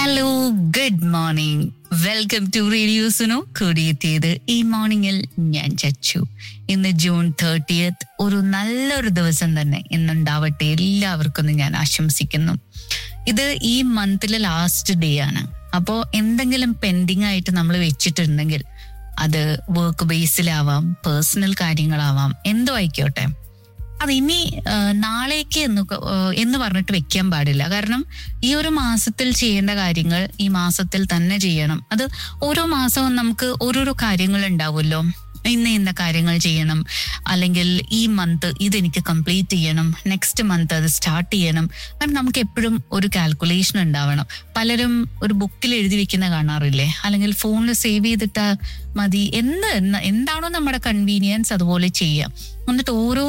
hello good morning welcome to radio Suno കൂടിയെത്തിയത് ഈ മോർണിംഗിൽ ഞാൻ ചച്ചു ഇന്ന് ജൂൺ തേർട്ടിയത്ത് ഒരു നല്ലൊരു ദിവസം തന്നെ ഇന്നുണ്ടാവട്ടെ എല്ലാവർക്കും എന്ന് ഞാൻ ആശംസിക്കുന്നു ഇത് ഈ മന്തിലെ ലാസ്റ്റ് ഡേ ആണ് അപ്പോൾ എന്തെങ്കിലും പെൻഡിങ് ആയിട്ട് നമ്മൾ വെച്ചിട്ടുണ്ടെങ്കിൽ അത് വർക്ക് ബേസിലാവാം പേഴ്സണൽ കാര്യങ്ങളാവാം എന്തോ ആയിക്കോട്ടെ അത് ഇനി ആ, നാളേക്ക് എന്ന് ക- ആ, എന്ന് പറഞ്ഞിട്ട് വെക്കാൻ പാടില്ല കാരണം ഈ ഒരു മാസത്തിൽ ചെയ്യേണ്ട കാര്യങ്ങൾ ഈ മാസത്തിൽ തന്നെ ചെയ്യണം അത് ഓരോ മാസവും നമുക്ക് ഓരോരോ കാര്യങ്ങൾ ഉണ്ടാവുമല്ലോ ഇന്ന ഇന്ന കാര്യങ്ങൾ ചെയ്യണം അല്ലെങ്കിൽ ഈ മന്ത് ഇതെനിക്ക് കംപ്ലീറ്റ് ചെയ്യണം നെക്സ്റ്റ് മന്ത് അത് സ്റ്റാർട്ട് ചെയ്യണം കാരണം നമുക്ക് എപ്പോഴും ഒരു കാൽക്കുലേഷൻ ഉണ്ടാവണം പലരും ഒരു ബുക്കിൽ എഴുതി വെക്കുന്ന കാണാറില്ലേ അല്ലെങ്കിൽ ഫോണിൽ സേവ് ചെയ്തിട്ട് മതി എന്ത് എന്താണോ നമ്മുടെ കൺവീനിയൻസ് അതുപോലെ ചെയ്യാം എന്നിട്ട് ഓരോ